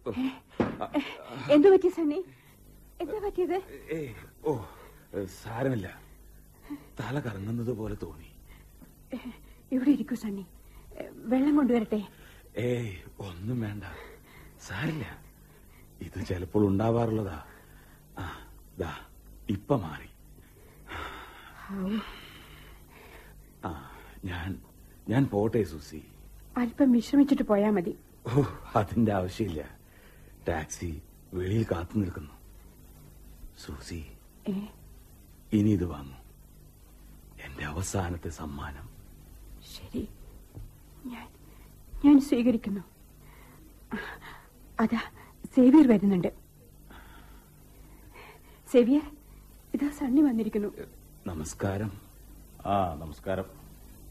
എന്തു പറ്റി സണ്ണി എന്താ പറ്റിയത് ഏയ് ഓ സാരമില്ല തല കറങ്ങുന്നത് പോലെ തോന്നി ഇവിടെ ഇരിക്കൂ സണ്ണി വെള്ളം കൊണ്ടുവരട്ടെ ഏയ് ഒന്നും വേണ്ട സാരില്ല ഇത് ചിലപ്പോൾ ഉണ്ടാവാറുള്ളതാ ആ ദാ ഇപ്പൊ മാറി ഹാവൂ, ആ ഞാൻ ഞാൻ പോട്ടെ സുസി അല്പം വിശ്രമിച്ചിട്ട് പോയാ മതി ഓ അതിന്റെ ആവശ്യമില്ല ടാക്സി വെളിയിൽ കാത്തു നിൽക്കുന്നു സൂസി ഏ ഇനി ഇത് വാങ്ങൂ എന്റെ അവസാനത്തെ സമ്മാനം ശരി ഞാൻ ഞാൻ സ്വീകരിക്കുന്നു അതാ സേവിയർ വരുന്നുണ്ട് സേവിയർ ഇതാ സണ്ണി വന്നിരിക്കുന്നു നമസ്കാരം ആ നമസ്കാരം